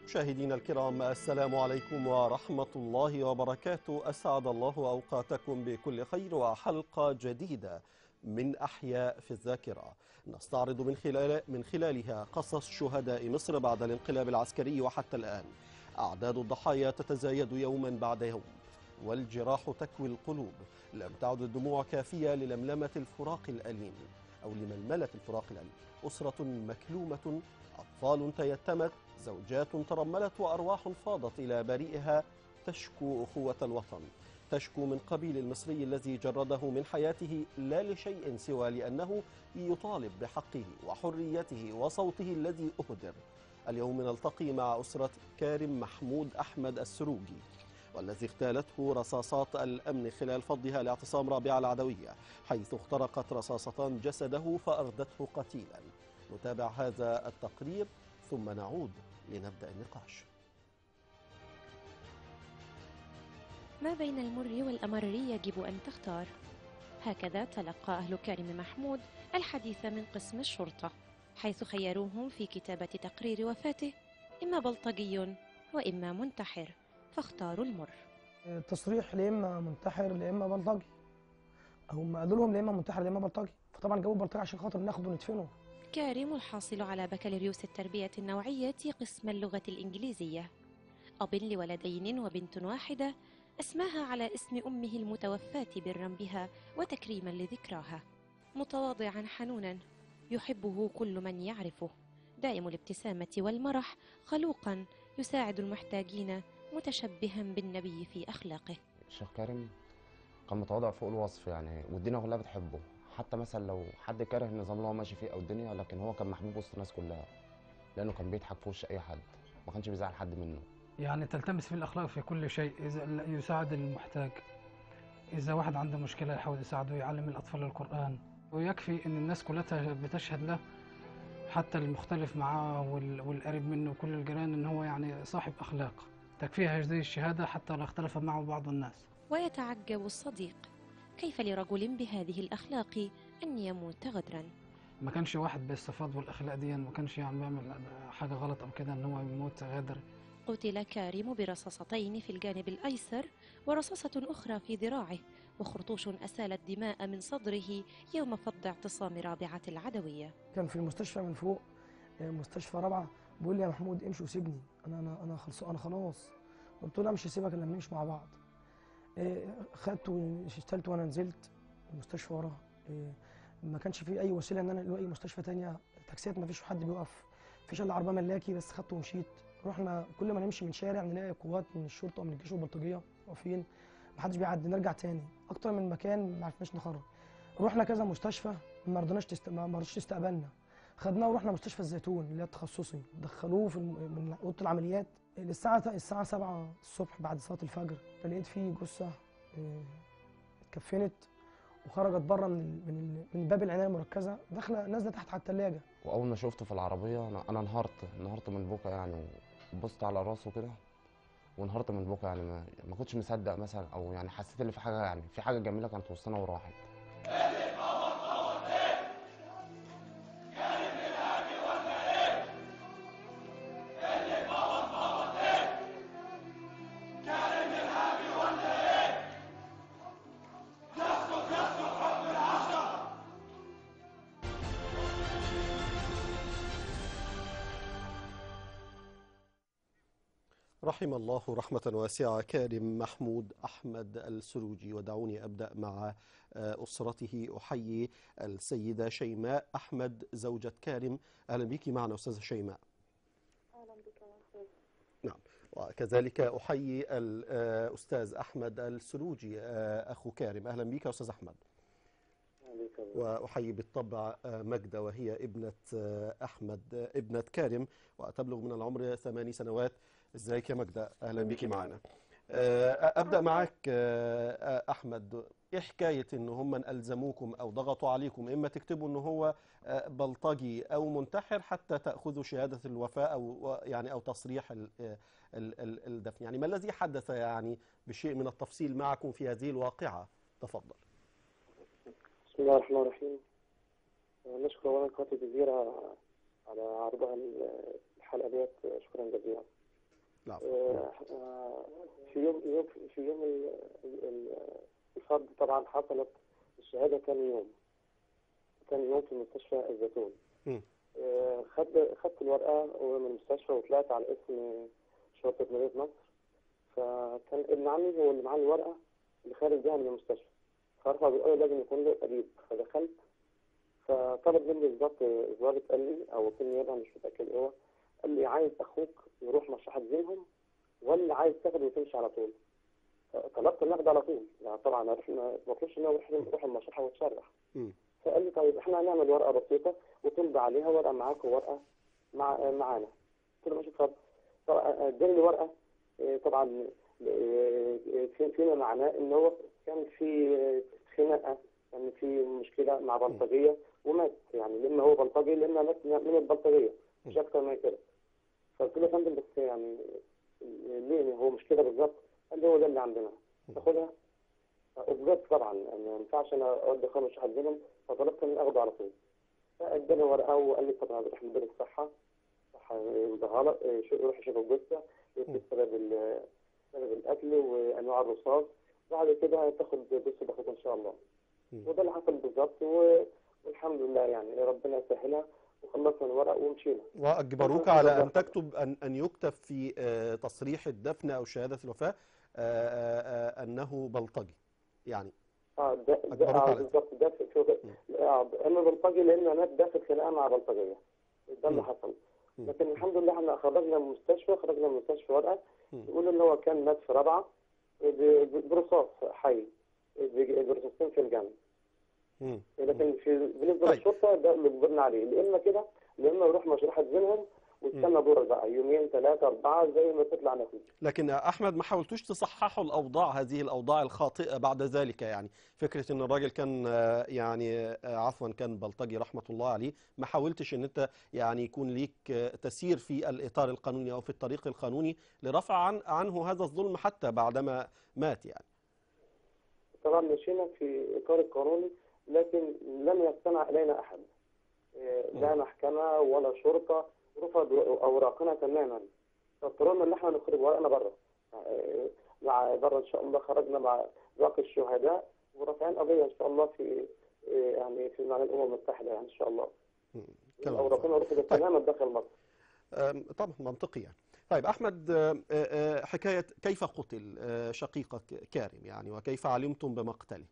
مشاهدينا الكرام السلام عليكم ورحمة الله وبركاته أسعد الله أوقاتكم بكل خير وحلقة جديدة من أحياء في الذاكرة نستعرض من, خلال من خلالها قصص شهداء مصر بعد الانقلاب العسكري وحتى الآن أعداد الضحايا تتزايد يوما بعد يوم والجراح تكوي القلوب لم تعد الدموع كافية للملمة الفراق الأليم أو لململة الفراق الأليم أسرة مكلومة أطفال تيتمت زوجات ترملت وأرواح فاضت إلى بريئها تشكو أخوة الوطن تشكو من قبيل المصري الذي جرده من حياته لا لشيء سوى لأنه يطالب بحقه وحريته وصوته الذي أهدر اليوم نلتقي مع أسرة كارم محمود أحمد السروجي والذي اغتالته رصاصات الأمن خلال فضها لاعتصام رابعة العدوية حيث اخترقت رصاصتان جسده فأردته قتيلا نتابع هذا التقرير ثم نعود لنبدأ النقاش ما بين المر والأمر يجب أن تختار هكذا تلقى أهل كارم محمود الحديث من قسم الشرطة حيث خيروهم في كتابة تقرير وفاته إما بلطجي وإما منتحر فاختاروا المر التصريح لا اما منتحر لا اما بلطجي هم قالوا لهم لا اما منتحر لا اما بلطجي فطبعا جابوا بلطجي عشان خاطر ناخده وندفنه كارم الحاصل على بكالوريوس التربية النوعية قسم اللغة الإنجليزية أب لولدين وبنت واحدة أسماها على اسم أمه المتوفاة برا بها وتكريما لذكراها متواضعا حنونا يحبه كل من يعرفه دائم الابتسامة والمرح خلوقا يساعد المحتاجين متشبها بالنبي في أخلاقه الشيخ كريم كان متواضع فوق الوصف يعني والدنيا كلها بتحبه حتى مثلا لو حد كاره النظام اللي هو ماشي فيه او الدنيا لكن هو كان محبوب وسط الناس كلها لانه كان بيضحك في وش اي حد ما كانش بيزعل حد منه يعني تلتمس في الأخلاق في كل شيء إذا يساعد المحتاج إذا واحد عنده مشكلة يحاول يساعده يعلم الأطفال القرآن ويكفي إن الناس كلها بتشهد له حتى المختلف معاه وال- والقريب منه وكل الجيران إن هو يعني صاحب أخلاق تكفيها هذه الشهادة حتى لو اختلف معه بعض الناس ويتعجب الصديق كيف لرجل بهذه الأخلاق أن يموت غدرا ما كانش واحد بالصفات والأخلاق دي ما كانش يعني بيعمل حاجة غلط أو كده إن هو يموت غادر قتل كارم برصاصتين في الجانب الأيسر ورصاصة أخرى في ذراعه وخرطوش أسالت دماء من صدره يوم فض اعتصام رابعة العدوية كان في المستشفى من فوق آه، مستشفى رابعه بيقول لي يا محمود امشي وسيبني انا انا انا خلص انا خلاص قلت له لا مش هسيبك الا لما نمشي مع بعض آه، خدته واشتلت وانا نزلت المستشفى ورا آه، ما كانش في اي وسيله ان انا الاقي مستشفى تانية تاكسيات ما فيش حد بيقف مفيش الا عربيه ملاكي بس خدته ومشيت رحنا كل ما نمشي من شارع نلاقي قوات من الشرطه ومن الجيش والبلطجيه واقفين محدش بيعدي نرجع تاني اكتر من مكان ما عرفناش نخرج رحنا كذا مستشفى ما رضناش تست... ما ما رضوش تستقبلنا خدناه ورحنا مستشفى الزيتون اللي هي التخصصي دخلوه في الم... من اوضه العمليات الساعه الساعه 7 الصبح بعد صلاه الفجر لقيت فيه جثه آه، اتكفنت وخرجت بره من ال... من ال... من باب العنايه المركزه داخله نازله تحت على الثلاجه واول ما شفته في العربيه انا انا انهارت انهارت من البكا يعني وبصت على راسه كده وانهارت من البكا يعني ما, ما كنتش مصدق مثلا او يعني حسيت ان في حاجه يعني في حاجه جميله كانت وسطنا وراحت رحم الله رحمة واسعة كارم محمود أحمد السروجي ودعوني أبدأ مع آه، أسرته أحيي السيدة شيماء أحمد زوجة كارم أهلا بك معنا أستاذة شيماء اهلا بك يا استاذ نعم وكذلك أحيي الأستاذ أحمد السروجي آه، أخو كارم أهلا بك يا أستاذ أحمد وأحيي بالطبع آه، مجدة وهي ابنة آه، أحمد آه، ابنة كارم وتبلغ من العمر ثماني سنوات ازيك يا مجدة أهلا بك معنا آه، أبدأ معك آه، آه، أحمد إيه حكاية إن هم ألزموكم أو ضغطوا عليكم إما تكتبوا إن هو آه، بلطجي أو منتحر حتى تأخذوا شهادة الوفاة أو يعني أو تصريح ال- آه، ال- ال- الدفن يعني ما الذي حدث يعني بشيء من التفصيل معكم في هذه الواقعة تفضل بسم الله الرحمن الرحيم نشكر اولا قناة الجزيرة على عرضها الحلقة ديت شكرا جزيلا لا آه، آه، في يوم يوم في يوم ال- ال- ال- الفرد طبعا حصلت الشهاده ثاني يوم ثاني يوم في مستشفى الزيتون مم. آه، خدت خدت الورقه من المستشفى وطلعت على اسم شرطه مدينه نصر فكان ابن عمي هو اللي معاه الورقه اللي خارج بيها من المستشفى فرفع بيقول لي لازم يكون له قريب فدخلت فطلب مني بالظبط الضابط قال لي او وكيل نيابه مش متاكد ايه هو قال لي عايز اخوك يروح مصلحه زينهم ولا عايز تاخده وتمشي على طول طلبت النقد على طول يعني طبعا احنا ما بطلبش ان هو يروح يروح المصلحه ويتشرح مم. فقال لي طيب احنا هنعمل ورقه بسيطه وتمضي عليها ورقه معاك وورقه مع معانا قلت له ماشي اتفضل طبعا اداني لي ورقه اه، طبعا اه، في- فيما معناه ان هو كان في اه، خناقه كان في مشكله مع بلطجيه ومات يعني لما هو بلطجي لما مات من البلطجيه مش اكتر من كده فقلت له يا فندم بس يعني ليه هو مش كده بالظبط قال لي هو ده اللي عندنا تاخدها اجبرت طبعا يعني ما ينفعش انا اودي خمس واحد منهم فطلبت ان اخده على طول فاداني ورقه وقال لي طب هروح مدير الصحه صح يمضيها لك إيه، شو- روح شوف الجثه يكتب سبب ال- سبب القتل وانواع الرصاص بعد كده تاخد جثه باخد ان شاء الله مم. وده اللي حصل بالظبط و- والحمد لله يعني ربنا يسهلها وخلصنا الورق ومشينا وأجبروك على أن تكتب أن أن يكتب في آه، تصريح الدفن أو شهادة الوفاة آه، آه، آه، أنه بلطجي يعني اه ده ده أجبروك آه على- بالظبط ده في في آه انا بلطجي لان انا داخل خناقه مع بلطجيه ده اللي مم. حصل مم. لكن الحمد لله احنا خرجنا من المستشفى خرجنا من المستشفى ورقه مم. يقول ان هو كان مات في رابعه ب- ب- برصاص حي ب- برصاصتين في الجنب مم. لكن في بالنسبه طيب. للشرطه ده اللي اجبرنا عليه يا اما كده يا اما يروح مشرحه زينهم ويستنى دور بقى يومين ثلاثه اربعه زي ما تطلع نتيجه لكن أحمد ما حاولتوش تصححوا الأوضاع هذه الأوضاع الخاطئة بعد ذلك يعني فكرة أن الراجل كان آه، يعني آه، عفوا كان بلطجي رحمة الله عليه ما حاولتش أن أنت يعني يكون ليك آه، تسير في الإطار القانوني أو في الطريق القانوني لرفع عن عنه هذا الظلم حتى بعدما مات يعني طبعا مشينا في اطار القانوني لكن لم يستمع الينا احد إيه، لا محكمه ولا شرطه رفضوا اوراقنا تماما فاضطررنا ان احنا نخرج ورقنا بره إيه، مع بره ان شاء الله خرجنا مع باقي الشهداء ورافعين قضيه ان شاء الله في إيه، يعني في معنى الامم المتحده يعني ان شاء الله مم. كما اوراقنا رفضت طيب. تماما داخل مصر أم، طبعا منطقي يعني طيب أحمد أه، أه، حكاية كيف قتل أه، شقيقك كارم يعني وكيف علمتم بمقتله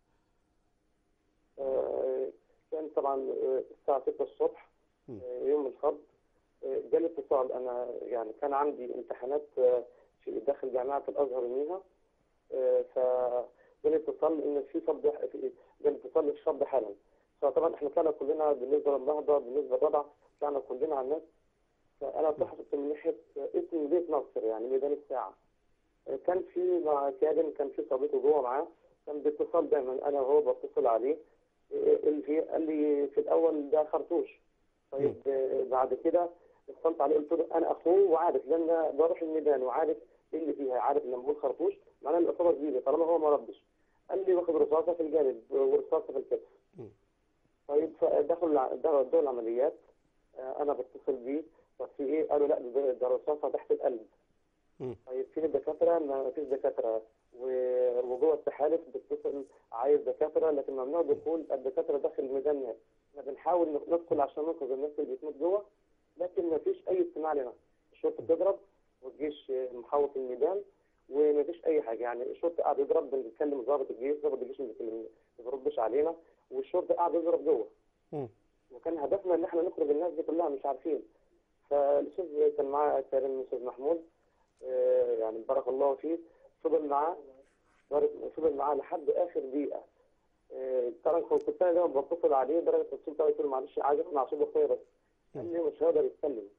آه، كان طبعا آه، الساعة 6 الصبح مم. آه، يوم الفرد آه، جالي اتصال أنا يعني كان عندي امتحانات آه، في داخل جامعة الأزهر يوميها آه، فجالي اتصال إن في فض في- جالي اتصال للشاب حالا فطبعا احنا طلعنا كلنا بالنسبة للنهضة بالنسبة للرضع طلعنا كلنا على الناس فأنا تحت من ناحية اسم بيت نصر يعني ميدان الساعة آه، كان في مع كادم كان في صديقه جوه معاه كان باتصال دايما أنا وهو بتصل عليه اللي في قال لي في الاول ده خرطوش طيب آه، بعد كده اتصلت عليه قلت له انا اخوه وعارف لان أنا بروح الميدان وعارف ايه اللي فيها عارف لما بقول خرطوش معناه ان الاصابه جديده طالما هو ما ردش قال لي واخد رصاصه في الجانب ورصاصه في الكتف مم. طيب فدخل دخل دول العمليات آه، انا بتصل بيه طب في ايه؟ قالوا لا ده ده رصاصه تحت القلب مم. طيب فين الدكاتره؟ ما فيش دكاتره و- وجوه التحالف بتتصل عايز دكاتره لكن ممنوع دخول الدكاتره داخل الميدان ناس احنا بنحاول ندخل عشان ننقذ الناس اللي بتموت جوه لكن ما فيش اي استماع لنا الشرطه بتضرب والجيش محوط الميدان وما فيش اي حاجه يعني الشرطه قاعد يضرب بنتكلم ضابط الجيش ضابط الجيش ما بيكلم- ما بيردش علينا والشرطه قاعد يضرب جوه مم. وكان هدفنا ان احنا نخرج الناس دي كلها مش عارفين فالاستاذ كان معاه كريم الاستاذ محمود آه، يعني بارك الله فيه فضل معاه بارك- فضل معاه لحد اخر دقيقه آه، طبعا كنت كنت انا دايما بتصل عليه درجه التصل بتاعي قلت له معلش عايز اسمع صوت اخويا بس قال لي مش هقدر يتكلم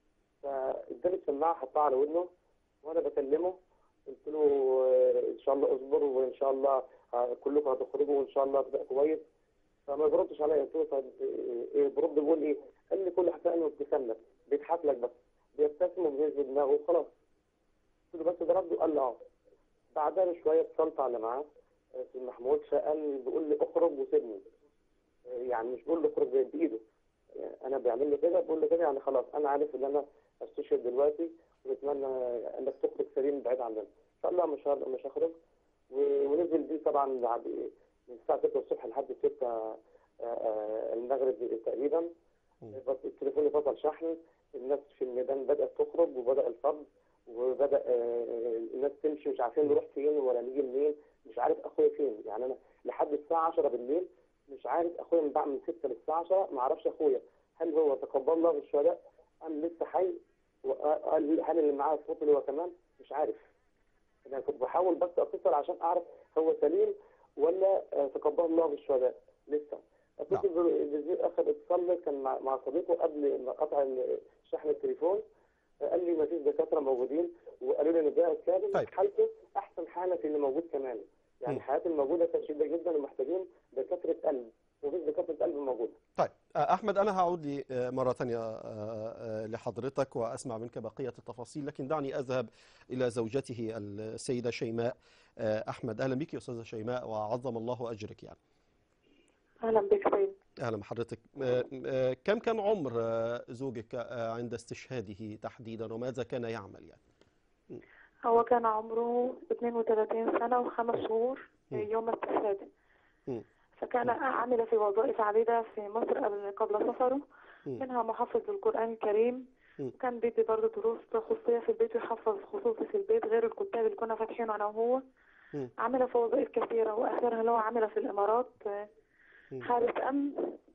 فاداني السماعه حطها على ودنه وانا بكلمه قلت له آه، ان شاء الله اصبر وان شاء الله آه، كلكم هتخرجوا وان شاء الله هتبقى كويس فما بيردش عليا قلت له طب آه، ايه برد بيقول ايه؟ قال لي كل حكايه انه ابتسام لك بيضحك لك بس بيبتسم وبيهز دماغه وخلاص قلت له بس ده رده قال لي اه بعدها بشويه اتصلت على معاه استاذ محمود فقال بيقول لي اخرج وسيبني آه، يعني مش بقول له اخرج بايده يعني انا بيعمل لي كده بقول له كده يعني خلاص انا عارف ان انا استشهد دلوقتي ونتمنى انك تخرج سليم بعيد عننا فقال لا مش هر- مش هخرج و- ونزل بيه طبعا بعد من الساعه 6 الصبح لحد 6 آه، آه، المغرب تقريبا مم. بس التليفون فصل شحن الناس في الميدان بدات تخرج وبدا الفض وبدا آه، الناس تمشي مش عارفين نروح فين ولا نيجي منين مش عارف اخويا فين يعني انا لحد الساعه 10 بالليل مش عارف اخويا من بعد من 6 للساعه 10 ما اعرفش اخويا هل هو تقبل الله بالشهداء ام لسه حي وقال هل اللي معاه فصل هو كمان مش عارف انا كنت بحاول بس اتصل عشان اعرف هو سليم ولا آه، تقبل الله بالشهداء لسه اتصل بالزير اخر اتصال كان مع مع صديقه قبل ما قطع شحن التليفون آه، قال لي ما فيش دكاتره موجودين وقالوا لي ان ده كامل طيب. حالته احسن حاله في اللي موجود كمان يعني مم. حالات الموجوده كانت شديده جدا ومحتاجين دكاتره قلب ومفيش دكاتره قلب موجوده طيب آه، أحمد أنا هعود لي آه، مرة ثانية آه، آه، لحضرتك وأسمع منك بقية التفاصيل لكن دعني أذهب إلى زوجته السيدة شيماء آه، أحمد أهلا بك يا أستاذة شيماء وعظم الله أجرك يعني اهلا بك سيد أهلا بحضرتك آه، آه، كم كان عمر آه، زوجك آه، عند استشهاده تحديدا وماذا كان يعمل يعني هو كان عمره 32 سنة وخمس شهور مم. يوم استشهاده مم. فكان عامل في وظائف عديدة في مصر قبل قبل سفره مم. منها محفظ للقرآن الكريم مم. وكان بيدي برضه دروس خصوصية في البيت ويحفظ خصوصي في البيت غير الكتاب اللي كنا فاتحينه أنا وهو مم. عاملة في وظائف كثيرة وآخرها اللي هو عاملة في الإمارات آه، مم. حارس أمن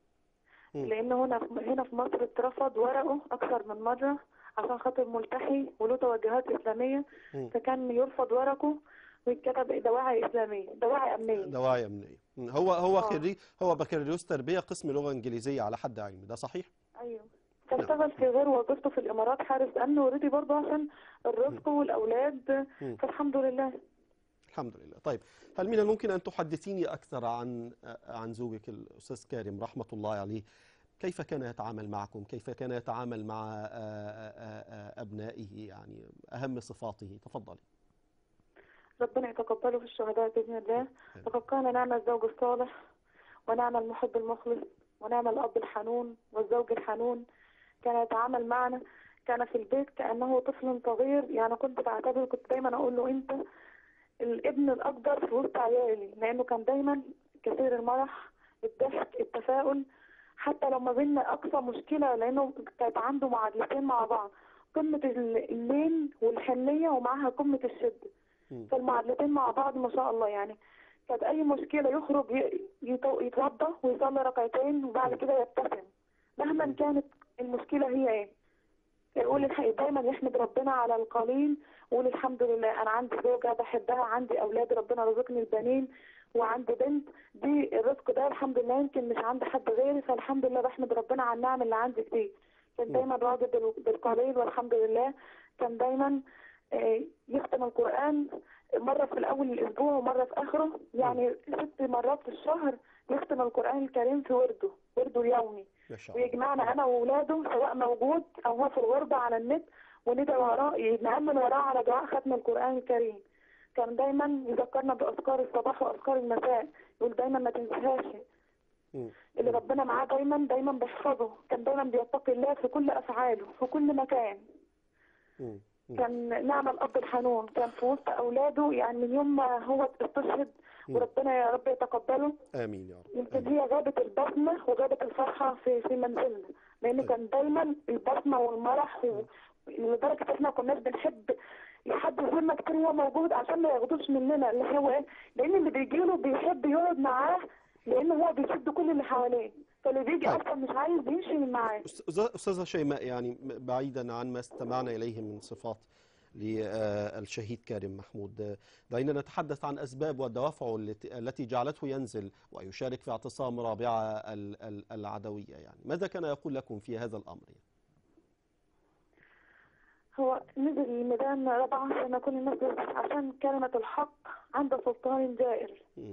مم. لأنه هنا هنا في مصر اترفض ورقه أكثر من مرة عشان خاطر ملتحي وله توجهات إسلامية مم. فكان يرفض ورقه ويتكتب دواعي إسلامية دواعي أمنية دواعي أمنية مم. هو هو آه. خريج هو بكالوريوس تربية قسم لغة إنجليزية على حد علمي ده صحيح؟ أيوه فاشتغل في غير وظيفته في الإمارات حارس أمن ورضي برضه عشان الرزق والأولاد مم. فالحمد لله الحمد لله طيب هل من الممكن أن تحدثيني أكثر عن عن زوجك الأستاذ كارم رحمة الله عليه كيف كان يتعامل معكم كيف كان يتعامل مع آه، آه، آه، أبنائه يعني أهم صفاته تفضلي ربنا يتقبله في الشهداء بإذن الله لقد كان نعم الزوج الصالح ونعم المحب المخلص ونعم الأب الحنون والزوج الحنون كان يتعامل معنا كان في البيت كأنه طفل صغير يعني كنت بعتبره كنت دايما أقول له أنت الابن الأكبر في وسط عيالي لأنه كان دايما كثير المرح الضحك التفاؤل حتى لو ما بيننا أقصى مشكلة لأنه كانت عنده معادلتين مع بعض قمة ال- اللين والحنية ومعها قمة الشدة مم. فالمعادلتين مع بعض ما شاء الله يعني كانت أي مشكلة يخرج ي- يتو- يتوضى ويصلي ركعتين وبعد كده يبتسم مهما كانت المشكلة هي ايه يقول الحقيقة دايما يحمد ربنا على القليل ويقول الحمد لله أنا عندي زوجة بحبها عندي أولاد ربنا رزقني البنين وعندي بنت دي الرزق ده الحمد لله يمكن مش عند حد غيري فالحمد لله بحمد ربنا على النعم اللي عندي دي كان دايما راضي بال- بالقليل والحمد لله كان دايما آه، يختم القرآن مرة في الأول الأسبوع ومرة في آخره يعني ست مرات في الشهر يختم القرآن الكريم في ورده ورده اليومي ما شاء الله ويجمعنا أنا وأولاده سواء موجود أو هو في الغربة على النت وندعي وراه نأمن وراه على دعاء ختم القرآن الكريم كان دايما يذكرنا بأذكار الصباح وأذكار المساء يقول دايما ما تنساهاش مم. اللي ربنا معاه دايما دايما بيحفظه كان دايما بيتقي الله في كل أفعاله في كل مكان مم. مم. كان نعم الأب الحنون كان في وسط أولاده يعني من يوم ما هو استشهد مم. وربنا يا رب يتقبله آمين يا رب يمكن آمين. هي غابت البسمة وغابت الفرحة في في منزلنا لأنه طيب. كان دايما البسمة والمرح و... لدرجة احنا كناش بنحب لحد زمنا كتير هو موجود عشان ما ياخدوش مننا اللي هو ايه لأن اللي بيجيله بيحب يقعد معاه لأن هو بيشد كل اللي حواليه فاللي بيجي طيب. أصلا مش عايز يمشي من معاه أستاذ- أستاذة شيماء يعني بعيدا عن ما استمعنا إليه من صفات للشهيد كارم محمود آه، دعينا نتحدث عن أسباب والدوافع التي التي جعلته ينزل ويشارك في اعتصام رابعة ال- ال- العدوية يعني ماذا كان يقول لكم في هذا الأمر يعني؟ هو نزل الميدان رابعة عشان كل الناس عشان كلمة الحق عند سلطان جائر مم.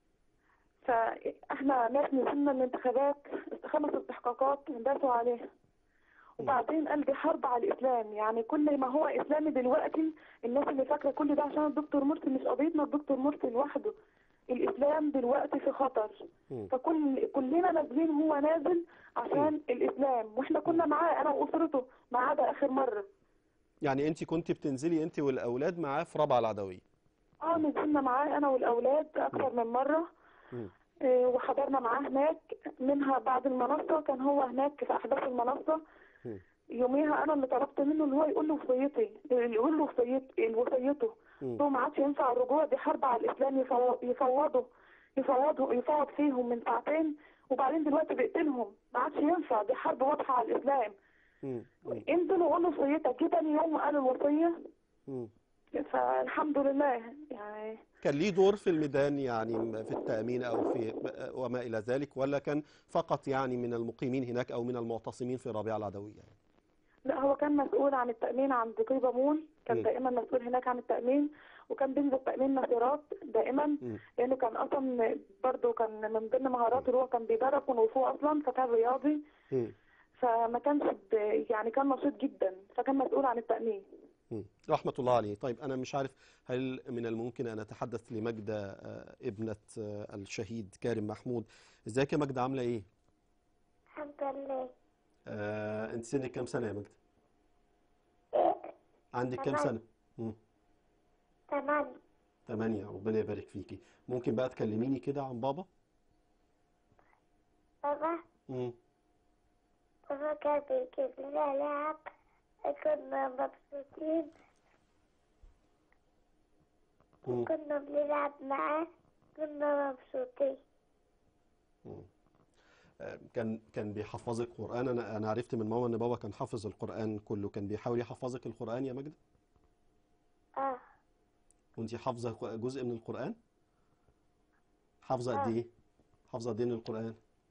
فاحنا ناس نزلنا الانتخابات خمس استحقاقات داسوا عليها وبعدين قال دي حرب على الاسلام يعني كل ما هو اسلامي دلوقتي الناس اللي فاكره كل ده عشان الدكتور مرسي مش قضيتنا الدكتور مرسي لوحده الاسلام دلوقتي في خطر مم. فكل كلنا نازلين هو نازل عشان الاسلام واحنا كنا معاه انا واسرته ما عدا اخر مره يعني انت كنت بتنزلي انت والاولاد معاه في رابعه العدويه اه نزلنا معاه انا والاولاد اكثر من مره مم. إيه، وحضرنا معاه هناك منها بعد المنصه كان هو هناك في احداث المنصه مم. يوميها انا اللي طلبت منه ان هو يقول له وصيتي يقول له وصيت وصيته مم. هو ما عادش ينفع الرجوع دي حرب على الاسلام يفو- يفوضوا يفوضوا يفوض فيهم من ساعتين وبعدين دلوقتي بيقتلهم ما عادش ينفع دي حرب واضحه على الاسلام مم. مم. انزل وقول له وصيتك جه تاني يوم وقال الوصيه مم. فالحمد لله يعني كان ليه دور في الميدان يعني في التأمين أو في وما إلى ذلك ولا كان فقط يعني من المقيمين هناك أو من المعتصمين في الرابعة العدوية يعني. لا هو كان مسؤول عن التأمين عند طيبة مول كان مم. دائما مسؤول هناك عن التأمين وكان بينزل تأمين نصيرات دائما مم. لأنه كان أصلا برضه كان من ضمن مهاراته اللي هو كان بيدرب كونغ فو أصلا فكان رياضي مم. فما كانش ب- يعني كان نشيط جدا فكان مسؤول عن التأمين مم. رحمة الله عليه طيب أنا مش عارف هل من الممكن أن أتحدث لمجدة آه، ابنة آه، الشهيد كارم محمود ازيك يا مجدة عاملة إيه؟ الحمد لله آه، أنت سنك كام سنة يا مجدة؟ إيه عندك كام تمام. سنة؟ مم. تمام تمانية ربنا يبارك فيكي ممكن بقى تكلميني كده عن بابا؟ بابا مم. بابا كان بيجيب لنا لعب كنا مبسوطين مم. وكنا بنلعب معاه كنا مبسوطين مم. آه، كان كان بيحفظك قرآن أنا أنا عرفت من ماما إن بابا كان حافظ القرآن كله كان بيحاول يحفظك القرآن يا مجدة؟ اه وأنت حافظة جزء من القرآن؟ حافظة قد آه. إيه؟ حافظة قد إيه من القرآن؟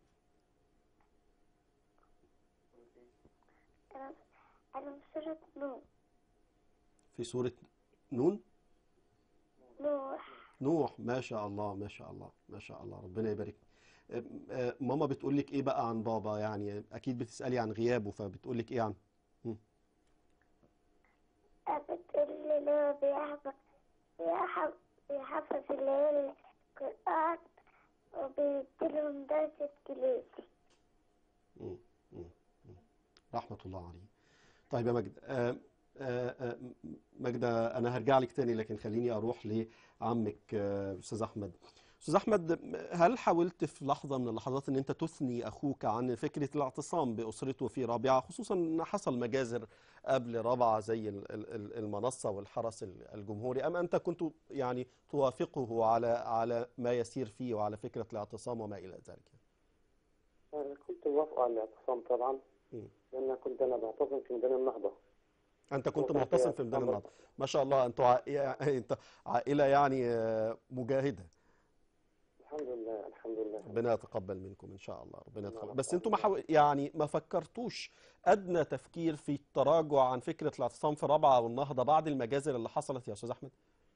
انا انا بصورة نور في سورة نون نوح نوح ما شاء الله ما شاء الله ما شاء الله ربنا يبارك آه، آه، ماما بتقول لك ايه بقى عن بابا يعني اكيد بتسألي عن غيابه فبتقول لك ايه عن بتقول لي إن هو بيحفظ بيحفظ بيحفظ الليل القرآن وبيديلهم درس انجليزي مم، مم، مم. رحمة الله عليه طيب يا مجد آه، آه، آه، مجدة أنا هرجع لك تاني لكن خليني أروح لعمك آه، أستاذ أحمد أستاذ أحمد هل حاولت في لحظة من اللحظات أن أنت تثني أخوك عن فكرة الاعتصام بأسرته في رابعة خصوصا أن حصل مجازر قبل رابعة زي ال- ال- ال- المنصة والحرس ال- الجمهوري أم أنت كنت يعني توافقه على على ما يسير فيه وعلى فكرة الاعتصام وما إلى ذلك أنا كنت موافق على الاعتصام طبعا مم. لأن كنت أنا بعتصم في ميدان النهضة انت كنت وكان معتصم فيها في ميدان طبعاً. النهضه ما شاء الله انتوا عائله انت عائله يعني آه، مجاهده الحمد لله الحمد لله ربنا يتقبل منكم ان شاء الله ربنا يتقبل رب بس انتوا ما العالمين. حاول يعني ما فكرتوش ادنى تفكير في التراجع عن فكره الاعتصام في رابعه والنهضه بعد المجازر اللي حصلت يا استاذ احمد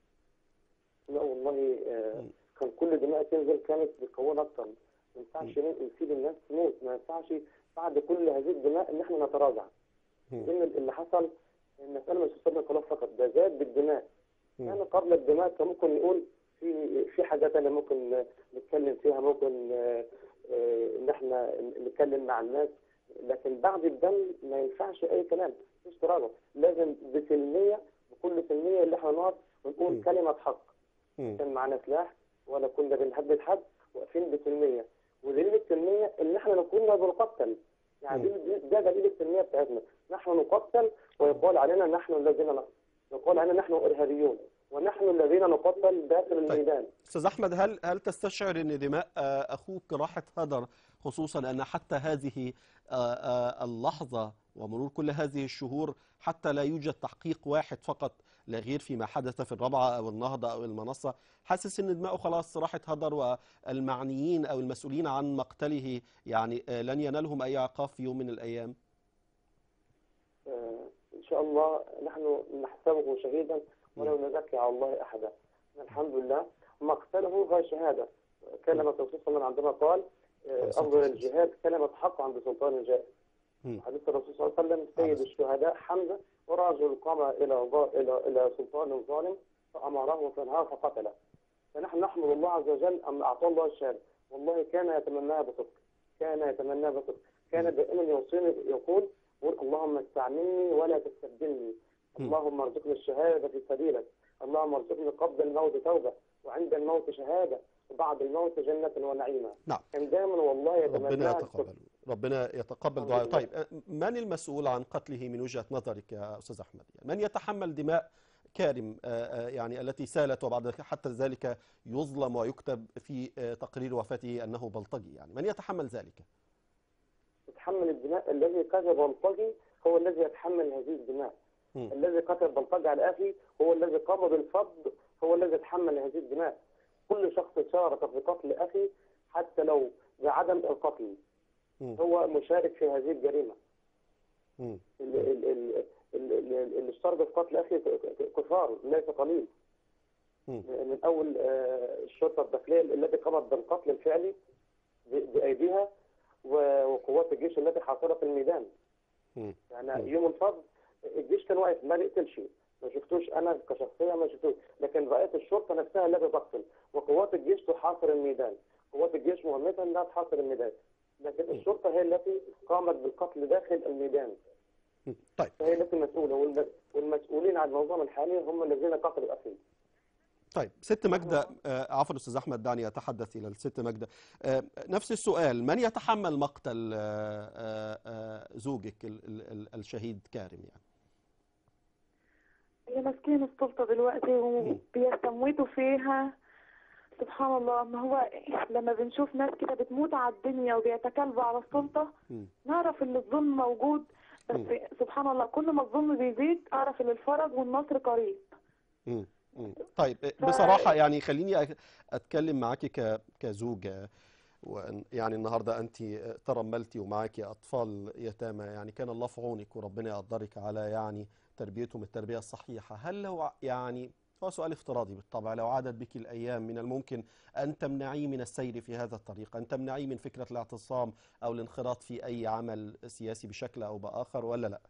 لا والله آه، مم. كان كل دماء تنزل كانت بتكون أكتر ما ينفعش نسيب الناس تموت ما ينفعش بعد كل هذه الدماء إن إحنا نتراجع مم. لأن اللي حصل المسألة مش استخدام الخلاف فقط ده زاد بالدماء مم. يعني قبل الدماء كان ممكن نقول في في حاجات تانية ممكن نتكلم فيها ممكن آه، آه، ان احنا نتكلم مع الناس لكن بعد الدم ما ينفعش اي كلام مفيش تراجع لازم بسلميه بكل سلميه اللي احنا نقف ونقول مم. كلمه حق مم. كان معانا سلاح ولا كنا بنهدد حد واقفين بسلميه ودليل السلميه ان احنا كنا بنقتل يعني مم. دي- ده دليل السلميه بتاعتنا نحن نقتل ويقال علينا نحن الذين ن- يقال علينا نحن ارهابيون ونحن الذين نقتل داخل الميدان استاذ احمد هل هل تستشعر ان دماء آه، اخوك راحت هدر خصوصا ان حتى هذه آه، آه، اللحظه ومرور كل هذه الشهور حتى لا يوجد تحقيق واحد فقط لا غير فيما حدث في الرابعه او النهضه او المنصه حاسس ان دماؤه خلاص راحت هدر والمعنيين او المسؤولين عن مقتله يعني آه، لن ينالهم اي عقاب في يوم من الايام آه، ان شاء الله نحن نحسبه شهيدا ولو نزكي على الله احدا الحمد لله مقتله هو شهاده كلمه الرسول صلى الله عليه وسلم عندما قال آه، الصلاة افضل والسلام. الجهاد كلمه حق عند سلطان جائر مم. حديث الرسول صلى الله عليه وسلم سيد عليه الشهداء حمزه ورجل قام الى ظا- الى الى سلطان ظالم فامره فنهاه فقتله فنحن نحمد الله عز وجل ان اعطاه الله الشهاده والله كان يتمناها بصدق كان يتمناها بصدق كان دائما يوصيني يقول قل اللهم استعملني ولا تستبدلني مم. اللهم ارزقني الشهاده في سبيلك اللهم ارزقني قبل الموت توبه وعند الموت شهاده وبعد الموت جنه ونعيما نعم. كان دائما والله ربنا يتمناها يتقبل ربنا يتقبل الحمد دعاء لله. طيب آه، من المسؤول عن قتله من وجهة نظرك يا أستاذ أحمد يعني من يتحمل دماء كارم آه، آه، يعني التي سالت وبعد ذلك حتى ذلك يظلم ويكتب في آه، تقرير وفاته أنه بلطجي يعني من يتحمل ذلك يتحمل الدماء الذي قتل بلطجي هو الذي يتحمل هذه الدماء مم. الذي قتل بلطجي على اخي هو الذي قام بالفض هو الذي يتحمل هذه الدماء كل شخص شارك في قتل اخي حتى لو بعدم القتل مم. هو مشارك في هذه الجريمه مم. ال- ال- ال- ال- ال- اللي اشترك في قتل اخي ك- كفار ليس قليل مم. من اول آه، الشرطه الداخليه التي قامت بالقتل الفعلي ب- بايديها و- وقوات الجيش التي حاصره في الميدان مم. يعني يوم الفض الجيش كان واقف ما نقتلش ما شفتوش انا كشخصيه ما شفتوش لكن رأيت الشرطه نفسها التي تقتل وقوات الجيش تحاصر الميدان قوات الجيش مهمتها انها تحاصر الميدان لكن الشرطه هي التي قامت بالقتل داخل الميدان مم. طيب فهي التي مسؤوله والم- والمسؤولين عن النظام الحالي هم الذين قتلوا اخي طيب ست ماجدة آه، عفوا أستاذ أحمد دعني أتحدث إلى الست ماجدة آه، نفس السؤال من يتحمل مقتل آه، آه، آه، زوجك ال- ال- ال- الشهيد كارم يعني هي ماسكين السلطة دلوقتي وبيستموتوا فيها سبحان الله ما هو لما بنشوف ناس كده بتموت على الدنيا وبيتكلبوا على السلطة مم. نعرف ان الظلم موجود بس مم. سبحان الله كل ما الظلم بيزيد اعرف ان الفرج والنصر قريب مم. مم. طيب بصراحة يعني خليني أك- أتكلم معاكي ك- كزوجة وأن- يعني النهاردة أنت ترملتي ومعاكي أطفال يتامى يعني كان الله في عونك وربنا يقدرك على يعني تربيتهم التربية الصحيحة هل لو ع- يعني هو سؤال افتراضي بالطبع لو عادت بك الأيام من الممكن أن تمنعيه من السير في هذا الطريق أن تمنعيه من فكرة الاعتصام أو الانخراط في أي عمل سياسي بشكل أو بآخر ولا لا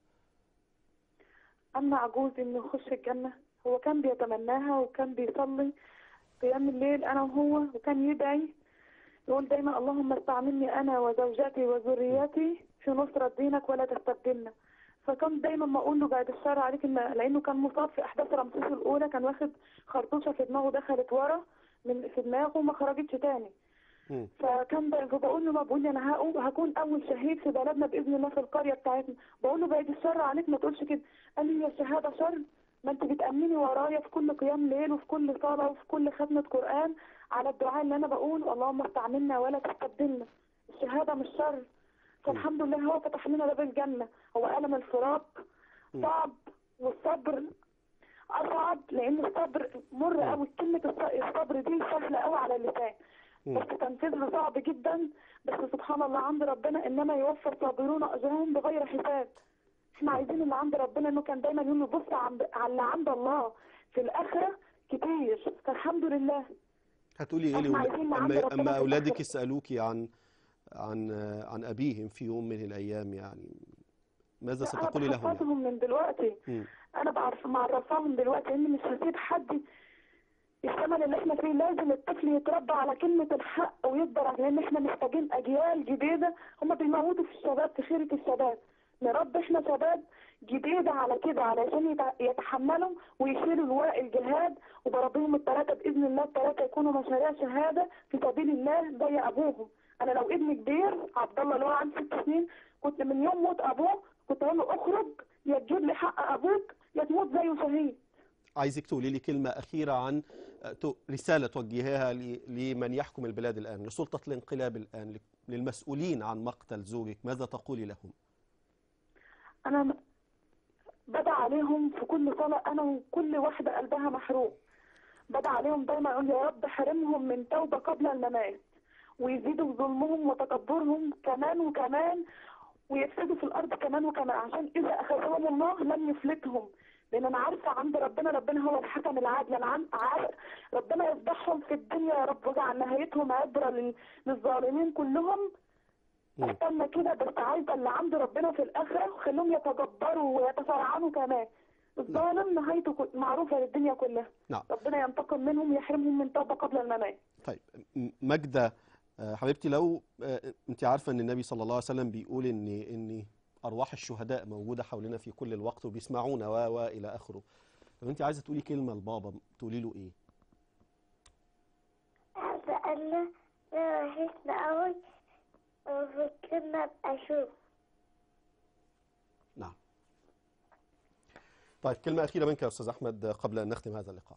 امنع جوزي انه يخش الجنة هو كان بيتمناها وكان بيصلي قيام الليل انا وهو وكان يدعي يقول دايما اللهم استعملني انا وزوجتي وذريتي في نصرة دينك ولا تستبدلنا فكان دايما ما اقول له بعد الشر عليك إن لانه كان مصاب في احداث رمسيس الاولى كان واخد خرطوشه في دماغه دخلت ورا من في دماغه وما خرجتش تاني مم. فكان ب- فبقول له ما بقول لي انا هقوم هكون اول شهيد في بلدنا باذن الله في القريه بتاعتنا بقول له بعد الشر عليك ما تقولش كده قال لي يا شهاده شر ما انت بتامني ورايا في كل قيام ليل وفي كل صلاه وفي كل ختمه قران على الدعاء اللي انا بقول اللهم استعملنا ولا تستبدلنا الشهاده مش شر فالحمد لله هو فتح لنا باب الجنه هو الم الفراق مم. صعب والصبر اصعب لان الصبر مر مم. قوي كلمه الص- الصبر دي سهله قوي على اللسان مم. بس تنفيذه صعب جدا بس سبحان الله عند ربنا انما يوفى الصابرون اجرهم بغير حساب احنا عايزين اللي عند ربنا انه كان دايما يقول له بص عند على اللي عند الله في الاخره كتير فالحمد لله هتقولي ايه احنا لأول- عايزين اما نعند ربنا اما في اولادك الآخرة. يسالوكي عن عن عن ابيهم في يوم من الايام يعني ماذا لا، ستقولي انا لهم يعني؟ بحفظهم من دلوقتي مم. انا بعرف معرفاهم دلوقتي ان مش هسيب حد الزمن اللي احنا فيه لازم الطفل يتربى على كلمة الحق ويكبر على- لان احنا محتاجين اجيال جديدة هم بيموتوا في الشباب في خيرة الشباب نربي احنا شباب جديدة على كده علشان يتع- يتحملوا ويشيلوا لواء الجهاد وبربيهم الثلاثة بإذن الله الثلاثة يكونوا مشاريع شهادة في سبيل الله زي أبوهم أنا لو ابني كبير عبد الله اللي هو عنده ست سنين كنت من يوم موت أبوه كنت أقول له اخرج يا تجيب لي حق أبوك يا تموت زيه شهيد عايزك تقولي لي كلمه اخيره عن آه، تو- رساله توجهيها ل- لمن يحكم البلاد الان لسلطه الانقلاب الان ل- للمسؤولين عن مقتل زوجك ماذا تقولي لهم انا م- بدع عليهم في كل صلاة انا وكل واحدة قلبها محروق بدع عليهم دايما اقول يا رب حرمهم من توبة قبل الممات ويزيدوا ظلمهم وتكبرهم كمان وكمان ويفسدوا في الارض كمان وكمان عشان اذا اخذهم الله لن يفلتهم لان انا عارفه عند ربنا ربنا هو الحكم العادل انا عن- عارف ربنا يفضحهم في الدنيا يا رب واجعل نهايتهم عبره لل- للظالمين كلهم مم. استنى كده بس عايزه اللي عند ربنا في الاخره وخليهم يتجبروا ويتفرعنوا كمان الظالم نهايته كل- معروفه للدنيا كلها نعم. ربنا ينتقم منهم يحرمهم من توبه قبل الممات طيب م- ماجدة آه، حبيبتي لو آه، انت عارفة ان النبي صلى الله عليه وسلم بيقول ان ان ارواح الشهداء موجوده حوالينا في كل الوقت وبيسمعونا و و الى اخره لو انت عايزه تقولي كلمه لبابا تقولي له ايه بقول له أنا وحشنا أوي وفكرنا أبقى أشوف نعم طيب كلمه اخيره منك يا استاذ احمد قبل ان نختم هذا اللقاء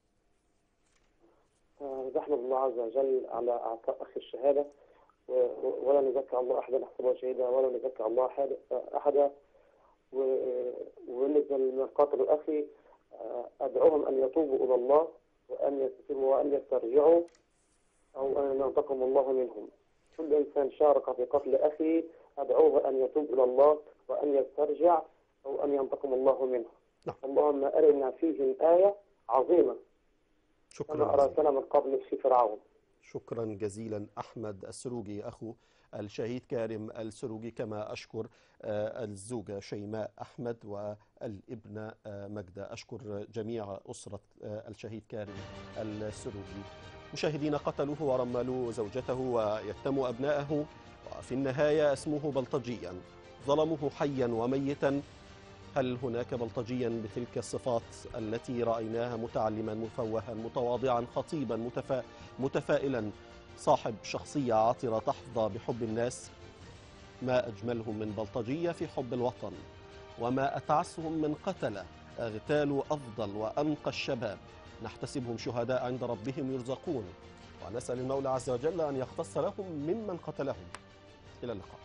آه، نحمد الله عز وجل على اعطاء اخي الشهاده و- و- ولا نزكي الله احدا احسبه شهيدا ولا نزكي الله أحد- احدا و- وبالنسبه لمن قاتلوا اخي آه، ادعوهم ان يتوبوا الى الله وان يستسلموا وان يسترجعوا او ان ينتقم الله منهم كل انسان شارك في قتل اخي ادعوه ان يتوب الى الله وان يسترجع او ان ينتقم الله منه نعم. اللهم ارنا فيهم ايه عظيمه شكرا كما جزيلا. ارسلنا من قبل في فرعون شكرا جزيلا احمد السروجي اخو الشهيد كارم السروجي كما اشكر آه، الزوجه شيماء احمد والابنه آه، مجده اشكر جميع اسره آه، الشهيد كارم السروجي مشاهدين قتلوه ورملوا زوجته ويتموا ابنائه وفي النهايه اسموه بلطجيا ظلموه حيا وميتا هل هناك بلطجيا بتلك الصفات التي رايناها متعلما مفوها متواضعا خطيبا متفا متفائلا صاحب شخصيه عاطره تحظى بحب الناس ما اجملهم من بلطجيه في حب الوطن وما اتعسهم من قتله اغتالوا افضل وانقى الشباب نحتسبهم شهداء عند ربهم يرزقون ونسال المولى عز وجل ان يختص لهم ممن قتلهم الى اللقاء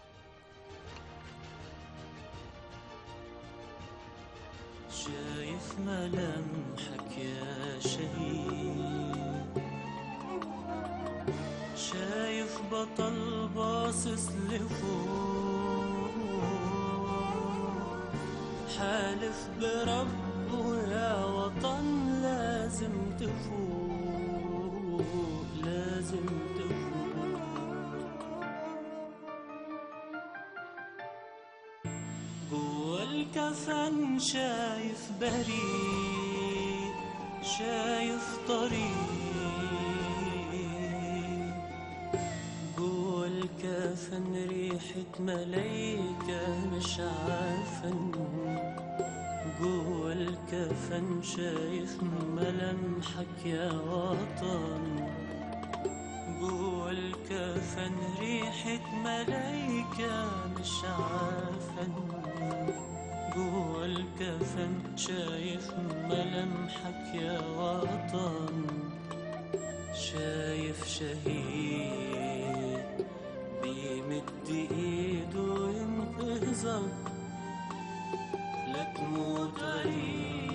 شايف ملامحك يا شهيد شايف بطل باصص لفوق حالف بربه يا وطن لازم تفوق لازم تفوق جوا الكفن شايف بريء شايف طريق جوا الكفن ريحة ملايكة مش عارفة جوا الكفن شايف ملامحك يا وطن جوا الكفن ريحة ملايكة مش عارفة جوا الكفن شايف ملامحك يا وطن شايف شهيد بيمد ايده ينقذك لا تموت غريب